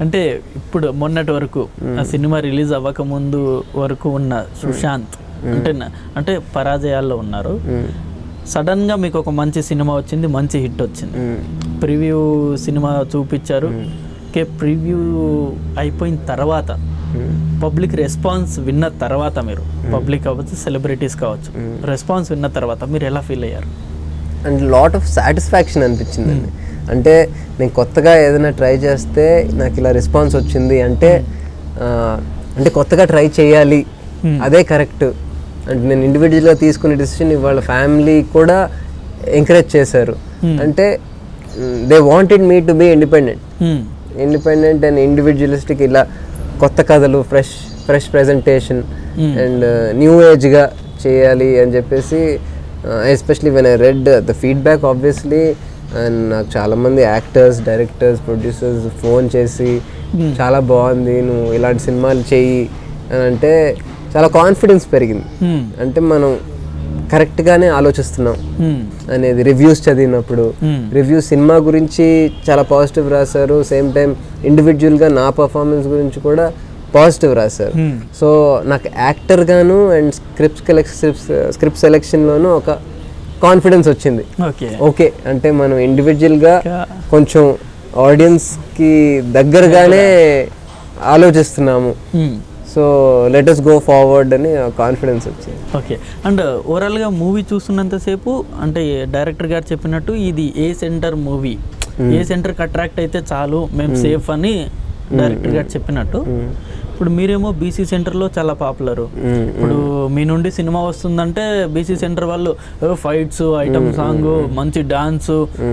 అంటే ఇప్పుడు మొన్నటి వరకు ఆ సినిమా రిలీజ్ అవ్వక ముందు వరకు ఉన్న సుశాంత్ అంటే నా- అంటే పరాజయాల్లో ఉన్నారు సడన్ గా మీకు ఒక మంచి సినిమా వచ్చింది మంచి హిట్ వచ్చింది ప్రివ్యూ సినిమా చూపించారు ఓకే ప్రివ్యూ అయిపోయిన తర్వాత పబ్లిక్ రెస్పాన్స్ విన్న తర్వాత మీరు పబ్లిక్ అవ్వచ్చు సెలబ్రిటీస్ కావచ్చు రెస్పాన్స్ విన్న తర్వాత మీరు ఎలా ఫీల్ అయ్యారు అండ్ లాట్ ఆఫ్ సాటిస్ఫాక్షన్ అనిపించిందండి అంటే నేను కొత్తగా ఏదైనా ట్రై చేస్తే నాకు ఇలా రెస్పాన్స్ వచ్చింది అంటే ఆ, అంటే కొత్తగా ట్రై చేయాలి అదే కరెక్ట్ అంటే నేను ఇండివిజువల్గా తీసుకునే డెసిషన్ ఇవాళ ఫ్యామిలీ కూడా ఎంకరేజ్ చేశారు అంటే they wanted me to be independent Hmm. Independent and individualistic ఇలా కొత్త కథలు fresh fresh presentation and new ఏజ్గా చేయాలి అని చెప్పేసి especially when I read the feedback obviously and నాకు చాలామంది యాక్టర్స్ డైరెక్టర్స్ ప్రొడ్యూసర్స్ ఫోన్ చేసి చాలా బాగుంది నువ్వు ఇలాంటి సినిమాలు చెయ్యి అని అంటే చాలా కాన్ఫిడెన్స్ పెరిగింది Hmm. అంటే మనం కరెక్ట్గానే ఆలోచిస్తున్నాం Hmm. అనేది రివ్యూస్ చదివినప్పుడు Hmm. రివ్యూ సినిమా గురించి చాలా పాజిటివ్ రాశారు సేమ్ టైం ఇండివిజువల్గా నా పర్ఫార్మెన్స్ గురించి కూడా పాజిటివ్ రాశారు Hmm. సో నాకు యాక్టర్ గాను and script collect script script సెలెక్షన్లోనూ ఒక కాన్ఫిడెన్స్ వచ్చింది ఓకే ఓకే అంటే మనం ఇండివిజువల్గా ఇంకా కొంచెం ఆడియన్స్కి దగ్గరగానే ఆలోచిస్తున్నాము Hmm. So let us go forward అని కాన్ఫిడెన్స్ వచ్చింది ఓకే అండ్ ఓవరాల్గా మూవీ చూస్తున్నంతసేపు అంటే డైరెక్టర్ గారు చెప్పినట్టు ఇది ఏ సెంటర్ మూవీ ఏ సెంటర్కి అట్రాక్ట్ అయితే చాలు మేము సేఫ్ అని డైరెక్టర్ గారు చెప్పినట్టు ఇప్పుడు మీరేమో బీసీ సెంటర్లో చాలా పాపులర్ Mm. ఇప్పుడు మీ నుండి సినిమా వస్తుందంటే బీసీ సెంటర్ వాళ్ళు ఫైట్స్ ఐటమ్ సాంగ్ మంచి డాన్స్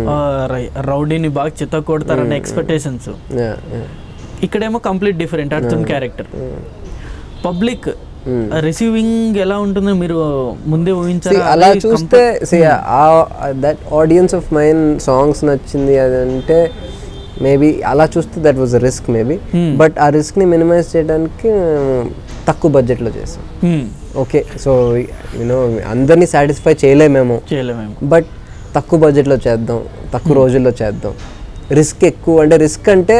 రౌడీని బాగా చిత్త కొడతారనే ఎక్స్పెక్టేషన్స్ Yeah, yeah. ఇక్కడేమో complete different Arjun character public receiving ఎలా ఉంటుందో మీరు ముందే See, ఊహించారా అలా అది చూస్తే that audience of mine songs నచ్చింది అది అంటే మేబీ అలా చూస్తే that was risk maybe Hmm. But ఆ రిస్క్ని మినిమైజ్ చేయడానికి um, తక్కువ బడ్జెట్లో చేసాం Hmm. ఓకే సో యూనో అందరినీ సాటిస్ఫై చేయలేమేమో చేయలేమేమో బట్ తక్కువ బడ్జెట్లో చేద్దాం తక్కువ రోజుల్లో చేద్దాం రిస్క్ ఎక్కువ అంటే రిస్క్ అంటే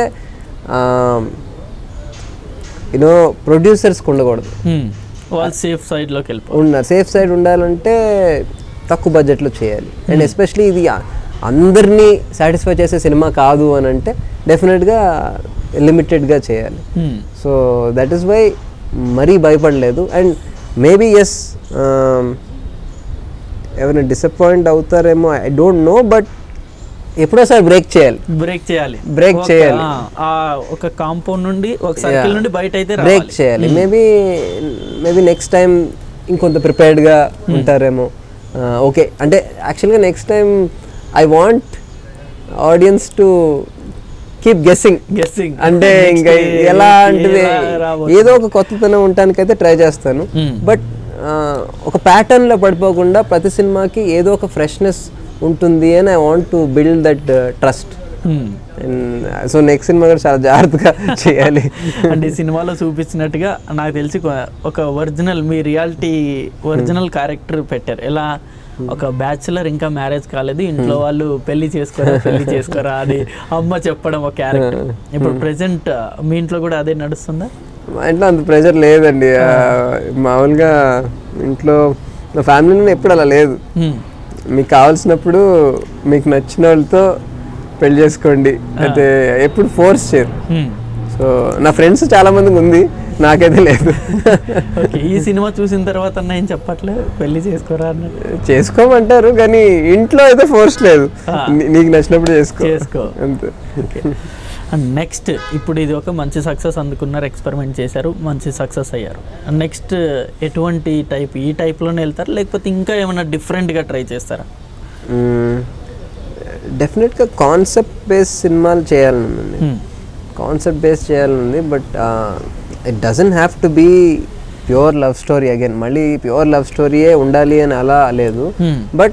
యూనో ప్రొడ్యూసర్స్కి ఉండకూడదు Hmm. వాళ్ళు సేఫ్ సైడ్ లోకి వెళ్ళిపో ఉన్న సేఫ్ సైడ్ ఉండాలంటే తక్కువ బడ్జెట్లో చేయాలి అండ్ ఎస్పెషలీ ఇది ఆ- అందరినీ సాటిస్ఫై చేసే సినిమా కాదు అని అంటే డెఫినెట్గా లిమిటెడ్గా చేయాలి Hmm. So that is why మరీ భయపడలేదు అండ్ మేబీ ఎస్ ఎవరైనా డిసప్పాయింట్ అవుతారేమో ఐ డోంట్ నో బట్ ఎప్పుడోసారి బ్రేక్ చేయాలి బ్రేక్ చేయాలి Break ఒక- చేయాలి. ఆ, ఆ ఒక కాంపౌండ్ నుండి ఒక సర్కిల్ నుండి బయట అయితే బ్రేక్ రావాలి చేయాలి మేబీ మేబీ నెక్స్ట్ టైం ఇంకొంత ప్రిపేర్డ్గా ఉంటారేమో ఓకే అంటే యాక్చువల్గా next time I want audience to keep guessing guessing అంటే ఇంకా ఎలా అంటే ఏదో ఒక కొత్తతనం ఉండటానికైతే ట్రై చేస్తాను Hmm. బట్ ఒక ప్యాటర్న్లో పడిపోకుండా ప్రతి సినిమాకి ఏదో ఒక ఫ్రెష్నెస్ ఉంటుంది అని I want to build that trust so next cinema కూడా చాలా జాగ్రత్తగా చేయాలి అంటే ఈ సినిమాలో చూపించినట్టుగా నాకు తెలిసి కొ- ఒక ఒరిజినల్ మీ రియాలిటీ ఒరిజినల్ క్యారెక్టర్ పెట్టారు ఎలా ఒక బ్యాచులర్ ఇంకా మ్యారేజ్ కాలేదు ఇంట్లో వాళ్ళు పెళ్లి చేసుకోరా పెళ్లి చేసుకోరా అని అమ్మ చెప్పడం ఒక క్యారెక్టర్ ఇప్పుడు ప్రెసెంట్ మీ ఇంట్లో కూడా అదే నడుస్తుందా మా ఇంట్లో అంత ప్రెషర్ లేదండి ఆ, మామూలుగా ఇంట్లో నా ఫ్యామిలీలో ఎప్పుడు అలా లేదు Hmm. మీకు కావాల్సినప్పుడు మీకు నచ్చిన వాళ్ళతో పెళ్లి చేసుకోండి అయితే ఎప్పుడు ఫోర్స్ చేయరు Hmm. సో నా ఫ్రెండ్స్ చాలా మందికి ఉంది నాకైతే లేదు ఓకే ఈ సినిమా చూసిన తర్వాత అన్న ఏం చెప్పట్లేదు పెళ్లి చేసుకోరా అన్నట్టు చేసుకోమంటారు కానీ ఇంట్లో అయితే ఫోర్స్ లేదు ఆ. నీ- నీకు నచ్చినప్పుడు చేసుకో చేసుకో అంతే అండ్ నెక్స్ట్ ఇప్పుడు ఇది ఒక మంచి సక్సెస్ అందుకున్నారు ఎక్స్పెరిమెంట్ చేశారు మంచి సక్సెస్ అయ్యారు నెక్స్ట్ ఎటువంటి టైప్ ఈ టైప్లోనే వెళ్తారు లేకపోతే ఇంకా ఏమైనా డిఫరెంట్గా ట్రై చేస్తారా డెఫినెట్గా కాన్సెప్ట్ బేస్ సినిమాలు చేయాలని ఉందండి Hmm. కాన్సెప్ట్ బేస్ చేయాలని ఉంది but it doesn't have to be pure love story again మళ్ళీ ప్యూర్ లవ్ స్టోరీయే ఉండాలి అని అలా లేదు Hmm. బట్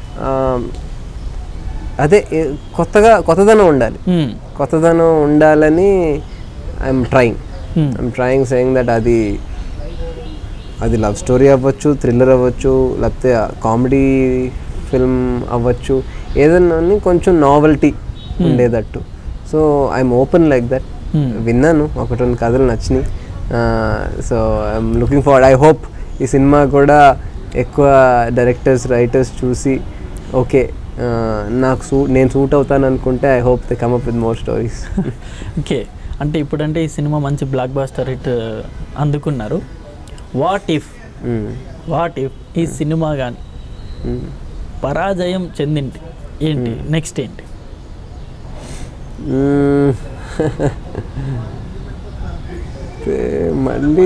అదే ఏ- కొత్తగా కొత్తదనం ఉండాలి Hmm. కొత్తదనం ఉండాలని I'm trying Hmm. I'm trying saying that అది అది లవ్ స్టోరీ అవ్వచ్చు థ్రిల్లర్ అవ్వచ్చు లేకపోతే కామెడీ ఫిల్మ్ అవ్వచ్చు ఏదన్నా కొంచెం నావెల్టీ ఉండేటట్టు so I'm open like that విన్నాను ఒకటి రెండు కథలు నచ్చినాయి so I'm looking forward I hope ఈ సినిమా కూడా ఎక్కువ డైరెక్టర్స్ రైటర్స్ చూసి ఓకే నాకు సూ నేను సూట్ అవుతాను అనుకుంటే I hope they come up with more stories okay అంటే ఇప్పుడంటే ఈ సినిమా మంచి బ్లాక్ బాస్టర్ హిట్ అందుకున్నారు వాట్ ఇఫ్ వాట్ ఇఫ్ ఈ సినిమా కానీ పరాజయం చెందింటి ఏంటి నెక్స్ట్ ఏంటి మళ్ళీ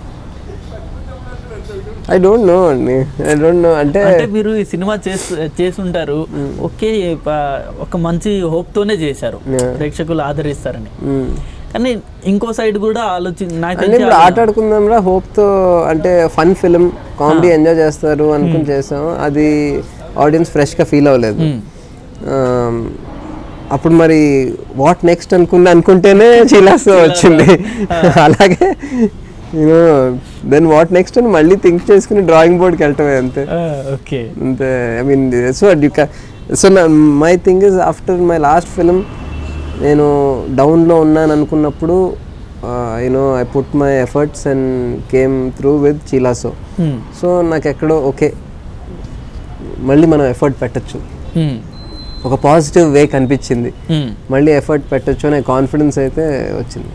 ఐ డోంట్ నో అండి ఐ డోంట్ నో అంటే అంటే మీరు ఈ సినిమా చేస్తూ చేసి ఉంటారు ఒకే ప- ఒక మంచి hope తోనే చేశారు Yeah. ప్రేక్షకులు ఆదరిస్తారని మ్మ్. కానీ ఇంకో సైడ్ కూడా ఆలోచి నాకు అంటే తెలిసి ఇప్పుడు ఆట ఆడుకుందాం రా హోప్తో అంటే ఫన్ ఫిలిం కామెడీ ఎంజాయ్ చేస్తారు అనుకుని చేసాం అది ఆడియన్స్ ఫ్రెష్గా ఫీల్ అవ్వలేదు మ్మ్. ఆమ్, అప్పుడు మరి వాట్ నెక్స్ట్ అనుకున్నా అనుకుంటేనే చీలాస్ వచ్చింది అలాగే యూనో దెన్ వాట్ నెక్స్ట్ అని మళ్ళీ థింక్ చేసుకుని డ్రాయింగ్ బోర్డ్కి వెళ్ళటమే అంతే ఆ, ఓకే అంతే I mean so you so my thing is after my last film నేను డౌన్లో ఉన్నాను అనుకున్నప్పుడు you know I put my efforts and came through with చీలాసో మ్మ్. సో నాకు ఎక్కడో ఓకే మళ్ళీ మనం ఎఫర్ట్ పెట్టచ్చు మ్మ్. ఒక పాజిటివ్ వే కనిపించింది మ్మ్. మళ్ళీ ఎఫర్ట్ పెట్టచ్చు అనే కాన్ఫిడెన్స్ అయితే వచ్చింది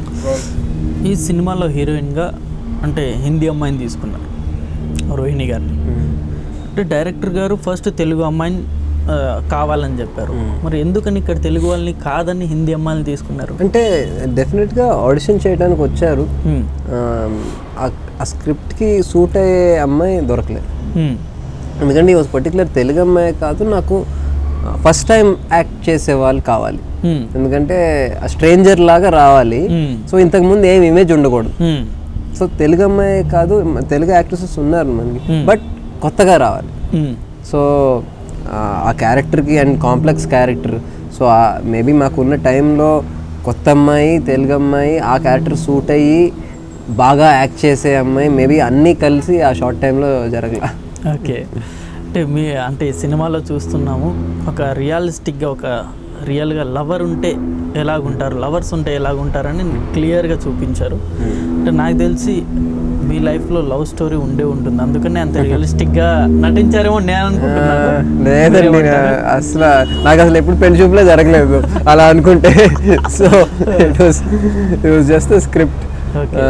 ఈ సినిమాలో హీరోయిన్గా అంటే హిందీ అమ్మాయిని తీసుకున్నారు రోహిణి గారిని అంటే డైరెక్టర్ గారు ఫస్ట్ తెలుగు అమ్మాయిని ఆ, కావాలని చెప్పారు మరి ఎందుకని ఇక్కడ తెలుగు వాళ్ళని కాదని హిందీ అమ్మాయిని తీసుకున్నారు అంటే డెఫినెట్గా ఆడిషన్ చేయడానికి వచ్చారు మ్మ్. ఆమ్, ఆ- ఆ స్క్రిప్ట్కి సూట్ అయ్యే అమ్మాయి దొరకలేదు మ్మ్. ఎందుకంటే ఈ పర్టికులర్ తెలుగు అమ్మాయి కాదు నాకు ఫస్ట్ టైం యాక్ట్ చేసే వాళ్ళు కావాలి మ్మ్. ఎందుకంటే స్ట్రేంజర్ లాగా రావాలి మ్మ్. సో ఇంతకుముందు ఏం ఇమేజ్ ఉండకూడదు మ్మ్. సో తెలుగు అమ్మాయి కాదు మ- తెలుగు యాక్ట్రెసెస్ ఉన్నారు మనకి Hmm. బట్ కొత్తగా రావాలి మ్మ్. సో ఆ క్యారెక్టర్కి and complex character so maybe మాకున్న టైంలో కొత్త అమ్మాయి తెలుగు అమ్మాయి ఆ క్యారెక్టర్ సూట్ అయ్యి బాగా యాక్ట్ చేసే అమ్మాయి మేబీ అన్నీ కలిసి ఆ షార్ట్ టైంలో జరగల ఓకే అంటే మీ అంటే ఈ సినిమాలో చూస్తున్నాము ఒక రియలిస్టిక్గా ఒక రియల్గా లవర్ ఉంటే ఎలాగుంటారు లవర్స్ ఉంటే ఎలాగుంటారని క్లియర్గా చూపించారు అంటే నాకు తెలిసి మీ లైఫ్లో లవ్ స్టోరీ ఉండే ఉంటుంది అందుకనే అంత రియలిస్టిక్గా నటించారేమో నేను అనుకుంటున్నాను లేదండి మీరేమంటారు? నా- అసలు నాకు అసలు ఎప్పుడు పెళ్లి చూపులే జరగలేదు అలా అనుకుంటే so it was it was just script Okay.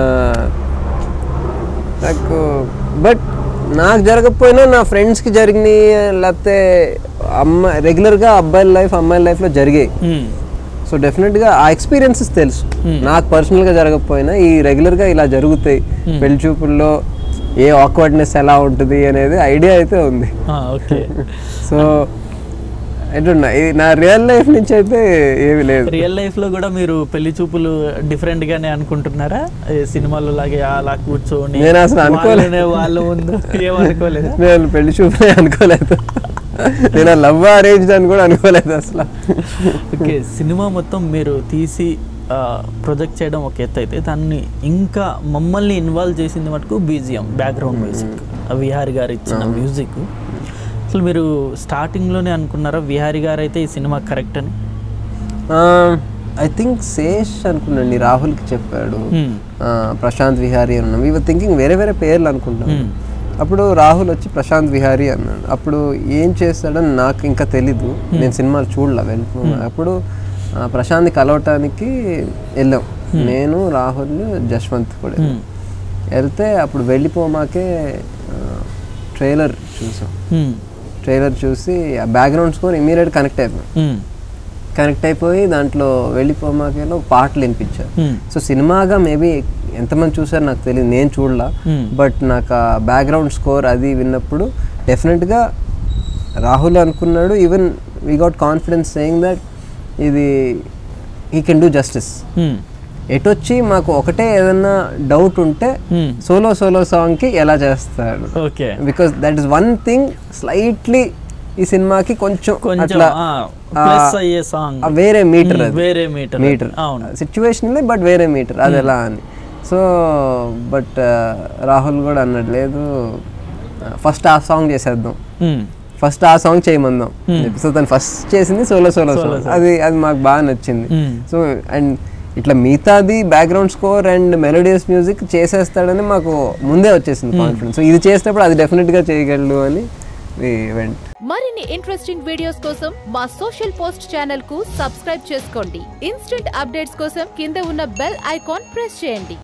నాకు బట్ నాకు జరగకపోయినా నా ఫ్రెండ్స్కి జరిగినాయి లేకపోతే అమ్మాయి రెగ్యులర్గా అబ్బాయిల లైఫ్ అమ్మాయిల లైఫ్లో జరిగాయి మ్మ్. సో డెఫినెట్గా ఆ ఎక్స్పీరియన్సెస్ తెలుసు Hmm. నాకు పర్సనల్గా జరగకపోయినా ఈ రెగ్యులర్గా ఇలా జరుగుతాయి పెళ్లి చూపుల్లో ఏ ఆక్వర్డ్నెస్ ఎలా ఉంటుంది అనేది ఐడియా అయితే ఉంది ఆ, ఓకే సో ఎట్లున్నా ఇది నా రియల్ లైఫ్ నుంచి అయితే ఏమీ లేదు రియల్ లైఫ్లో కూడా మీరు పెళ్లి చూపులు డిఫరెంట్గానే అనుకుంటున్నారా ఈ సినిమాలో లాగే అలా కూర్చొని నేను అసలు అనుకోలే- వాళ్ళనే వాళ్ళ ముందు ఏమనుకోలేదా నేను పెళ్లి చూపులే అనుకోలేదు నేను లవ్ అరేంజ్ అని కూడా అనుకోలేదు అసలు ఓకే సినిమా మొత్తం మీరు తీసి ప్రొజెక్ట్ చేయడం ఒక ఎత్తు అయితే దాన్ని ఇంకా మమ్మల్ని ఇన్వాల్వ్ చేసింది మటుకు బీజిఎం బ్యాక్గ్రౌండ్ మ్యూజిక్ విహారి గారు ఇచ్చిన మ్యూజిక్ అసలు మీరు స్టార్టింగ్లోనే అనుకున్నారా విహారి గారు అయితే ఈ సినిమా కరెక్ట్ అని ఐ థింక్ శేష్ అనుకున్నాండి రాహుల్కి చెప్పాడు Hmm. ఆ, ప్రశాంత్ విహారీ అని ఉన్నాం ఇవి థింకింగ్ వేరే వేరే పేర్లు అనుకుంటాం Hmm. అప్పుడు రాహుల్ వచ్చి ప్రశాంత్ విహారీ అన్నాడు అప్పుడు ఏం చేస్తాడని నాకు ఇంకా తెలీదు నేను సినిమాలు చూడలే వెళ్ళిపో అప్పుడు ఆ, ప్రశాంత్ కలవటానికి వెళ్ళాం నేను రాహుల్ జశ్వంత్ కూడా వెళ్ళాం. Hmm. వెళ్తే అప్పుడు వెళ్ళిపోమాకే ట్రైలర్ చూసాం Hmm. ట్రైలర్ చూసి ఆ బ్యాక్గ్రౌండ్ స్కోర్ ఇమీడియట్ కనెక్ట్ అయిపోయాం Hmm. కనెక్ట్ అయిపోయి దాంట్లో వెళ్ళిపోమాకేలో పాటలు వినిపించారు Hmm. సో సినిమాగా మేబీ ఎంతమంది చూసారు నాకు తెలియదు నేను చూడలా Hmm. బట్ నాకు ఆ బ్యాక్గ్రౌండ్ స్కోర్ అది విన్నప్పుడు డెఫినెట్గా రాహుల్ అనుకున్నాడు even we got confidence saying that ఇది ఈ కెన్ డూ జస్టిస్ Hmm. ఎటొచ్చి మాకు ఒకటే ఏదన్నా డౌట్ ఉంటే Hmm. సోలో సోలో సాంగ్కి ఎలా చేస్తాడు okay because that is one thing slightly ఈ సినిమాకి కొంచెం కొంచెం అట్లా ప్లస్ అయ్యే సాంగ్ ఆ వేరే మీటర్ అది వేరే మీటర్ మీటర్ అవును సిచ్యువేషన్ బట్ వేరే మీటర్ అది ఎలా అని సో బట్ రాహుల్ కూడా అన్నాడు లేదు ఫస్ట్ ఆ సాంగ్ చేసేద్దాం Hmm. ఫస్ట్ ఆ సాంగ్ చేయమందాం సో తను ఫస్ట్ చేసింది సోలో సోలో సాంగ్ అది అది మాకు బాగా నచ్చింది Hmm. సో అండ్ ఇట్లా మిగతాది background score and melodious music చేసేస్తాడని మాకు ముందే వచ్చేసింది కాన్ఫిడెన్స్ సో ఇది చేసినప్పుడు అది డెఫినెట్గా చేయగలడు అని వెంట్ మరిన్ని ఇంట్రెస్టింగ్ వీడియోస్ కోసం మా సోషల్ పోస్ట్ ఛానల్ కు సబ్స్క్రైబ్ చేసుకోండి ఇన్స్టెంట్ అప్డేట్స్ కోసం కింద ఉన్న బెల్ ఐకాన్ ప్రెస్ చేయండి